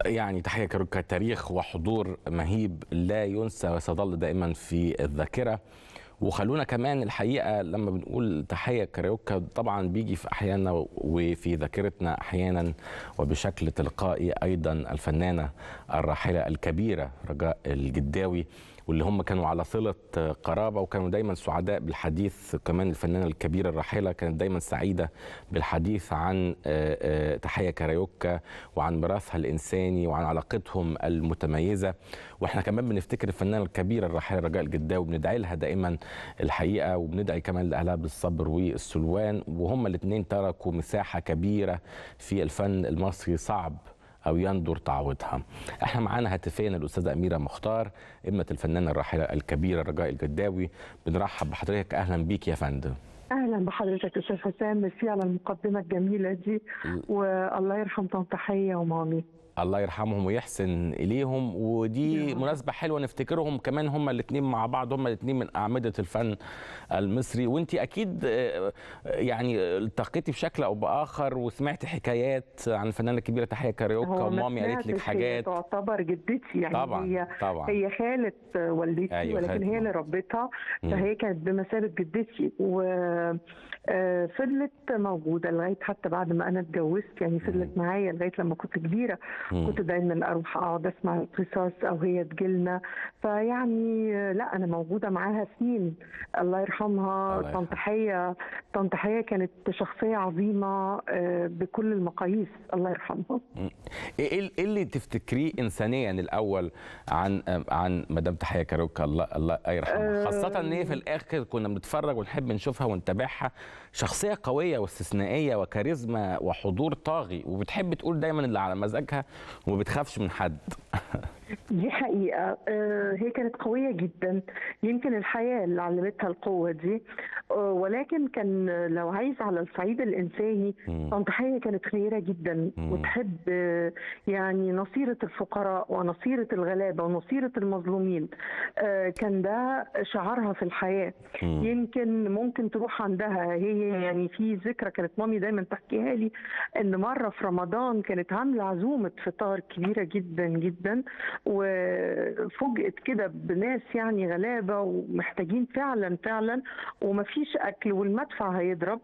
يعني تحية كاروكا تاريخ وحضور مهيب لا ينسى وسيظل دائما في الذاكرة وخلونا كمان الحقيقة لما بنقول تحية كاريوكا طبعا بيجي في أحيانا وفي ذاكرتنا أحيانا وبشكل تلقائي أيضا الفنانة الراحلة الكبيرة رجاء الجداوي واللي هم كانوا على صلة قرابة وكانوا دايما سعداء بالحديث كمان الفنانة الكبيرة الراحلة كانت دايما سعيدة بالحديث عن تحية كاريوكا وعن ميراثها الإنساني وعن علاقتهم المتميزة واحنا كمان بنفتكر الفنانة الكبيرة الراحلة رجاء الجداوي وبندعي لها دائما الحقيقة وبندعي كمان لأهلها بالصبر والسلوان وهم الاثنين تركوا مساحة كبيرة في الفن المصري صعب او يندر تعويضها. احنا معانا هاتفيا الاستاذه اميره مختار ابنه الفنانه الراحله الكبيره رجاء الجداوي بنرحب بحضرتك اهلا بيك يا فندم. اهلا بحضرتك استاذ حسام ميرسي على المقدمه الجميله دي والله يرحم طنط تحيه ومامي. الله يرحمهم ويحسن اليهم ودي يا. مناسبه حلوه نفتكرهم كمان هم الاثنين مع بعض هم الاثنين من اعمده الفن المصري وانت اكيد آه، يعني التقيتي بشكل او باخر وسمعتي حكايات عن الفنانه الكبيره تحيه كاريوكا هو ما ومامي قالت لك سمعتش، هي حاجات تعتبر جدتي يعني طبعا هي طبعا هي خالة والدتي أيوة، ولكن خالة هي ماما. اللي ربتها مم. فهي كانت بمثابة جدتي وفضلت موجودة لغاية حتى بعد ما أنا اتجوزت يعني فضلت معايا لغاية لما كنت كبيرة مم. كنت دايما أروح أقعد أسمع القصص أو هي تجيلنا فيعني لا أنا موجودة معاها سنين الله يرحمها الله طنط يرحمها. حية طنط حية كانت شخصية عظيمة آه، بكل المقاييس الله يرحمها مم. ايه إيه- إيه اللي تفتكريه انسانيا الاول عن عن مدام تحيه كاروكا الله الله يرحمها أه خاصه ان هي في الاخر كنا بنتفرج ونحب نشوفها ونتابعها شخصيه قويه واستثنائيه وكاريزما وحضور طاغي وبتحب تقول دايما اللي على مزاجها وما بتخافش من حد دي حقيقة آه، هي كانت قوية جدا يمكن الحياة اللي علمتها القوة دي آه، ولكن كان لو عايز على الصعيد الإنساني مم. طنط حية كانت خيرة جدا مم. وتحب آه، يعني نصيرة الفقراء ونصيرة الغلابة ونصيرة المظلومين آه، كان ده شعارها في الحياة مم. يمكن ممكن تروح عندها هي يعني في ذكرى كانت مامي دايما تحكيها لي ان مره في رمضان كانت عامله عزومه فطار كبيره جدا جدا وفوجئت كده بناس يعني غلابه ومحتاجين فعلا فعلا ومفيش اكل والمدفع هيضرب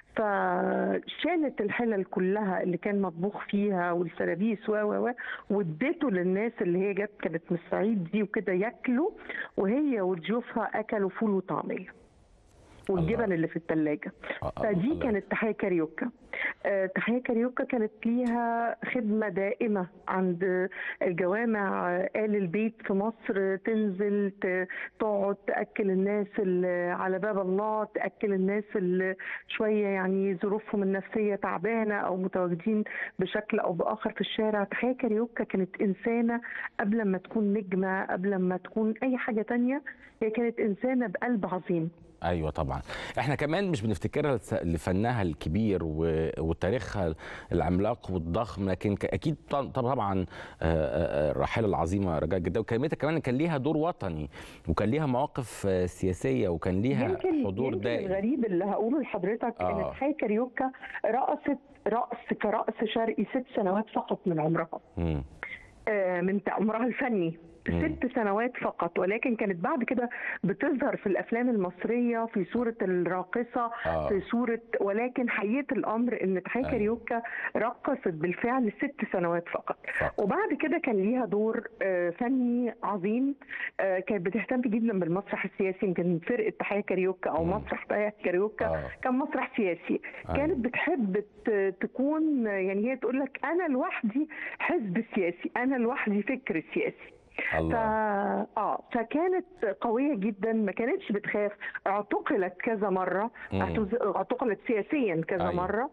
فشالت الحلل كلها اللي كان مطبوخ فيها والسرابيس و و و واديته للناس اللي هي جت كانت من الصعيد دي وكده ياكلوا وهي وضيوفها اكلوا فول وطعميه والجبن الله. اللي في الثلاجه آه، فدي الله. كانت تحية كاريوكا آه، تحية كاريوكا كانت ليها خدمة دائمة عند الجوامع آه، آل البيت في مصر تنزل ت- تقعد تأكل الناس اللي على باب الله تأكل الناس اللي شوية يعني ظروفهم النفسية تعبانة أو متواجدين بشكل أو بآخر في الشارع تحية كاريوكا كانت إنسانة قبل ما تكون نجمة قبل ما تكون أي حاجة تانية هي كانت إنسانة بقلب عظيم ايوه طبعا احنا كمان مش بنفتكرها لس- لفنها الكبير و- وتاريخها العملاق والضخم لكن ك- اكيد طب- طبعا آه، آه، الراحله العظيمه رجاء الجداوي كلمتها كمان كان ليها دور وطني وكان ليها مواقف آه، سياسيه وكان ليها يمكن حضور يمكن دائم الغريب اللي هقوله لحضرتك آه. ان تحية كاريوكا رقصت رقص كرقص شرقي ست سنوات فقط من عمرها مم. آه، من عمرها الفني مم. ست سنوات فقط ولكن كانت بعد كده بتظهر في الافلام المصريه في صوره الراقصه آه. في صوره ولكن حقيقه الامر ان تحية أيوة. كاريوكا رقصت بالفعل ست سنوات فقط فقط. وبعد كده كان ليها دور آه، فني عظيم آه، كانت بتهتم جدا بالمسرح السياسي يمكن فرقه تحية كاريوكا او مم. مسرح تحية كاريوكا آه. كان مسرح سياسي أيوة. كانت بتحب ت- تكون يعني هي تقول لك انا لوحدي حزب سياسي انا لوحدي فكر سياسي ف... الله اه فكانت قويه جدا ما كانتش بتخاف اعتقلت كذا مره مم. اعتز- اعتقلت سياسيا كذا أيوة. مره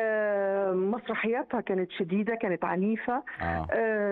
آه مسرحياتها كانت شديده كانت عنيفه اه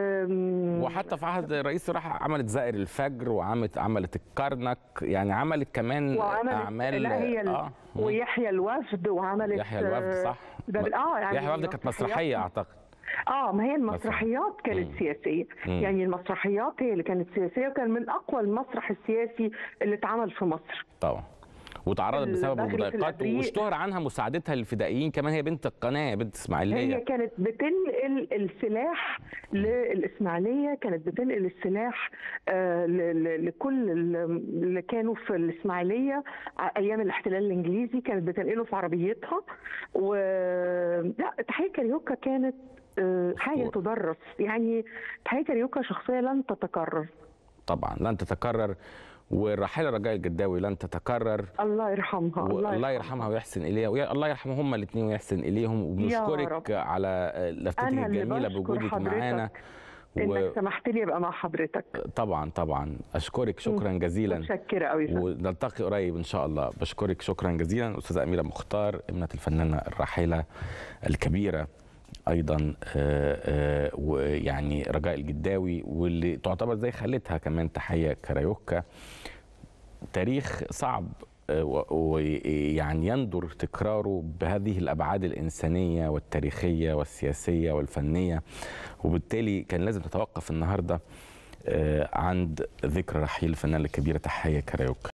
آم، وحتى في عهد الرئيس راح عملت زائر الفجر وعملت عملت الكرنك يعني عملت كمان وعملت اعمال لا هي ال... اه مم. ويحيى الوفد وعملت يحيى الوفد صح ده بال- اه يعني يحيى الوفد كانت مسرحيه مسرحيات- اعتقد اه ما هي المسرحيات كانت مم. سياسيه مم. يعني المسرحيات هي اللي كانت سياسيه وكان من اقوى المسرح السياسي اللي اتعمل في مصر طبعا وتعرضت بسبب المغرب في المضايقات الأبريق. واشتهر عنها مساعدتها للفدائيين كمان هي بنت القناه بنت هي اسماعيليه كانت بتنقل السلاح للإسماعيلية كانت بتنقل السلاح آه، ل- ل- لكل ال- اللي كانوا في الإسماعيلية ع- أيام الاحتلال الإنجليزي كانت بتنقله في عربيتها و لا تحية كاريوكا كانت آه، حاجة أسطورة. تدرس يعني تحية كاريوكا شخصية لن تتكرر طبعا لن تتكرر والراحله رجاء الجداوي لن تتكرر الله يرحمها والله يرحمها ويحسن اليها ويا الله يرحمهم هما الاثنين ويحسن اليهم وبنشكرك رب. على لفتتك أنا اللي الجميله بشكر بوجودك معانا إنك سمحت لي أبقى مع حضرتك وطبعا طبعا اشكرك شكرا جزيلا متشكرة قوي فندم. ونلتقي قريب ان شاء الله بشكرك شكرا جزيلا استاذه اميره مختار ابنه الفنانه الراحله الكبيره ايضا آه، آه، ويعني رجاء الجداوي واللي تعتبر زي خالتها كمان تحيه كاريوكا تاريخ صعب ويعني يندر تكراره بهذه الابعاد الانسانيه والتاريخيه والسياسيه والفنيه وبالتالي كان لازم تتوقف النهارده آه، عند ذكرى رحيل الفنانه الكبيره تحيه كاريوكا